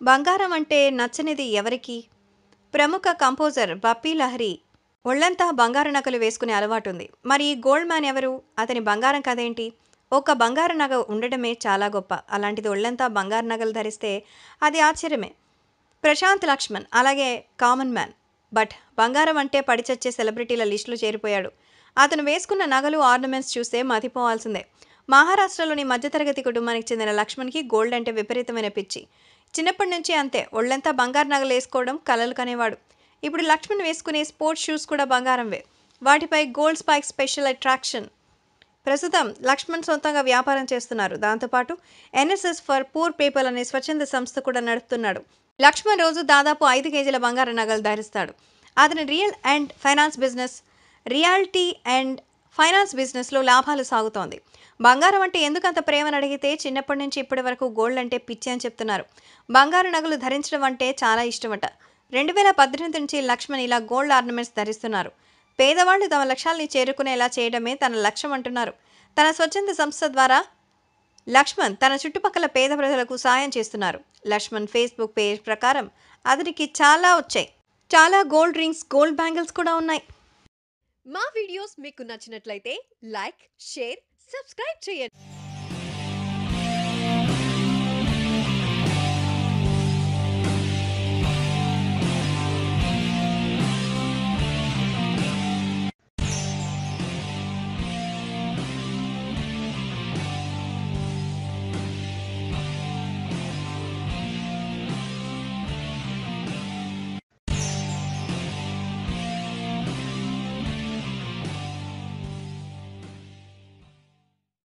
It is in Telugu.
బంగారం అంటే నచ్చనిది ఎవరికి ప్రముఖ కంపోజర్ బప్పీ లహరి ఒళ్ళంతా బంగారు నగలు వేసుకునే అలవాటుంది మరి ఈ గోల్డ్ మ్యాన్ ఎవరు అతని బంగారం కదేంటి ఒక బంగారు నగ ఉండడమే చాలా గొప్ప అలాంటిది ఒళ్ళంతా బంగారు నగలు ధరిస్తే అది ఆశ్చర్యమే ప్రశాంత్ లక్ష్మణ్ అలాగే కామన్ మ్యాన్ బట్ బంగారం అంటే పడిచచ్చే సెలబ్రిటీల లిస్టులో చేరిపోయాడు అతను వేసుకున్న నగలు ఆర్నమెంట్స్ చూస్తే మతిపోవాల్సిందే మహారాష్ట్రలోని మధ్యతరగతి కుటుంబానికి చెందిన లక్ష్మణ్కి గోల్డ్ అంటే విపరీతమైన పిచ్చి చిన్నప్పటి నుంచి అంతే ఒళ్ళంతా బంగారు నగలు వేసుకోవడం కలలు కనేవాడు ఇప్పుడు లక్ష్మణ్ వేసుకునే స్పోర్ట్స్ షూస్ కూడా బంగారంవే వాటిపై గోల్డ్ స్పైక్ స్పెషల్ అట్రాక్షన్ ప్రస్తుతం లక్ష్మణ్ సొంతంగా వ్యాపారం చేస్తున్నారు దాంతోపాటు ఎన్ఎస్ఎస్ ఫర్ పూర్ పీపుల్ అనే స్వచ్ఛంద సంస్థ కూడా నడుపుతున్నాడు లక్ష్మణ్ రోజు దాదాపు ఐదు కేజీల బంగారు నగలు ధరిస్తాడు అతని real and finance business reality and finance బిజినెస్లో లాభాలు సాగుతోంది బంగారం అంటే ఎందుకంత ప్రేమను అడిగితే చిన్నప్పటి నుంచి ఇప్పటి వరకు గోల్డ్ అంటే పిచ్చి అని చెప్తున్నారు బంగారు నగలు ధరించడం అంటే చాలా ఇష్టమట రెండు వేల పద్దెనిమిది నుంచి లక్ష్మణ్ ఇలా గోల్డ్ ఆర్నమెంట్స్ ధరిస్తున్నారు పేదవాళ్ళు తమ లక్ష్యాల్ని చేరుకునేలా చేయడమే తన లక్ష్యం అంటున్నారు తన స్వచ్ఛంద సంస్థ ద్వారా లక్ష్మణ్ తన చుట్టుపక్కల పేద ప్రజలకు సాయం చేస్తున్నారు లక్ష్మణ్ ఫేస్బుక్ పేజ్ ప్రకారం అతనికి చాలా వచ్చాయి చాలా గోల్డ్ రింగ్స్ గోల్డ్ బ్యాంగిల్స్ కూడా ఉన్నాయి మా వీడియోస్ మీకు నచ్చినట్లయితే లైక్ షేర్ సబ్స్క్రైబ్ చేయండి